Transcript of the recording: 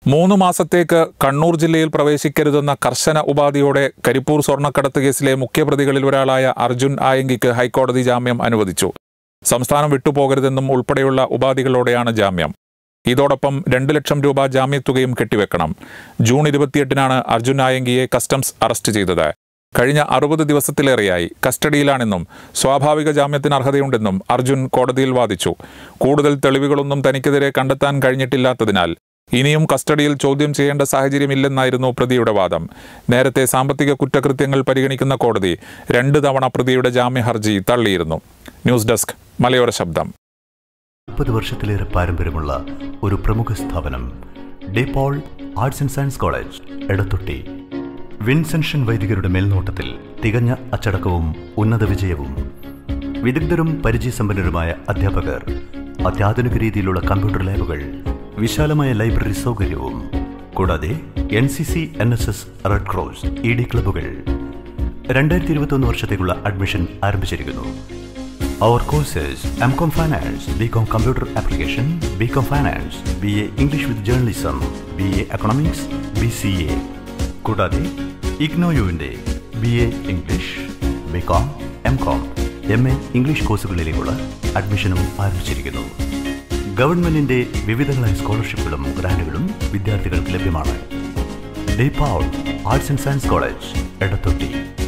മൂന്ന് മാസത്തേക്ക് കണ്ണൂർ ജില്ലയിൽ പ്രവേശിക്കരുതെന്ന കർശന ഉപാധിയോടെ കരിപ്പൂർ സ്വർണ്ണക്കടത്ത് കേസിലെ മുഖ്യപ്രതികളിൽ ഒരാളായ അർജുൻ ആയങ്കിക്ക് ഹൈക്കോടതി ജാമ്യം അനുവദിച്ചു സംസ്ഥാനം വിട്ടുപോകരുതെന്നും ഉൾപ്പെടെയുള്ള ഉപാധികളോടെയാണ് ജാമ്യം ഇതോടൊപ്പം രണ്ട് ലക്ഷം രൂപ ജാമ്യത്തുകയും കെട്ടിവെക്കണം ജൂൺ ഇരുപത്തിയെട്ടിനാണ് അർജുൻ ആയങ്കിയെ കസ്റ്റംസ് അറസ്റ്റ് ചെയ്തത് കഴിഞ്ഞ അറുപത് ദിവസത്തിലേറെയായി കസ്റ്റഡിയിലാണെന്നും സ്വാഭാവിക ജാമ്യത്തിന് അർഹതയുണ്ടെന്നും അർജുൻ കോടതിയിൽ വാദിച്ചു കൂടുതൽ തെളിവുകളൊന്നും തനിക്കെതിരെ കണ്ടെത്താൻ കഴിഞ്ഞിട്ടില്ലാത്തതിനാൽ ഇനിയും കസ്റ്റഡിയിൽ ചോദ്യം ചെയ്യേണ്ട സാഹചര്യമില്ലെന്നായിരുന്നു പ്രതിയുടെ വാദം നേരത്തെ സാമ്പത്തിക കുറ്റകൃത്യങ്ങൾ പരിഗണിക്കുന്ന കോടതി രണ്ട് തവണ പ്രതിയുടെ ജാമ്യ ഹർജി തള്ളിയിരുന്നു ന്യൂസ് ഡെസ്ക് മലയോര ശബ്ദം മുപ്പത് വർഷത്തിലേറെ പാരമ്പര്യമുള്ള ഒരു പ്രമുഖ സ്ഥാപനം DePaul arts and science college Edathotty Vincentian വൈദികരുടെ മേൽനോട്ടത്തിൽ തികഞ്ഞ അച്ചടക്കവും ഉന്നത വിജയവും വിദഗ്ധരും പരിചയസമ്പന്നരുമായ അധ്യാപകർ അത്യാധുനിക രീതിയിലുള്ള കമ്പ്യൂട്ടർ ലാബുകൾ വിശാലമായ ലൈബ്രറി സൗകര്യവും കൂടാതെ N C C N S S red cross E D ക്ലബ്ബുകൾ രണ്ടായിരത്തി ഇരുപത്തൊന്ന് വർഷത്തേക്കുള്ള അഡ്മിഷൻ ആരംഭിച്ചിരിക്കുന്നു Our courses MCOM Finance, BCom Computer Application, BCom Finance, BA English with Journalism, BA Economics, BCA. കൂടാതെ ഇഗ്നോയുവിൻ്റെ B A English B com M com M A English കോഴ്സുകളിലേക്കുള്ള അഡ്മിഷനും ആരംഭിച്ചിരിക്കുന്നു ഗവൺമെന്റിന്റെ വിവിധങ്ങളായ സ്കോളർഷിപ്പുകളും ഗ്രാന്റുകളും വിദ്യാർത്ഥികൾക്ക് ലഭ്യമാണ് De Paul arts and science college എടത്തൊട്ടി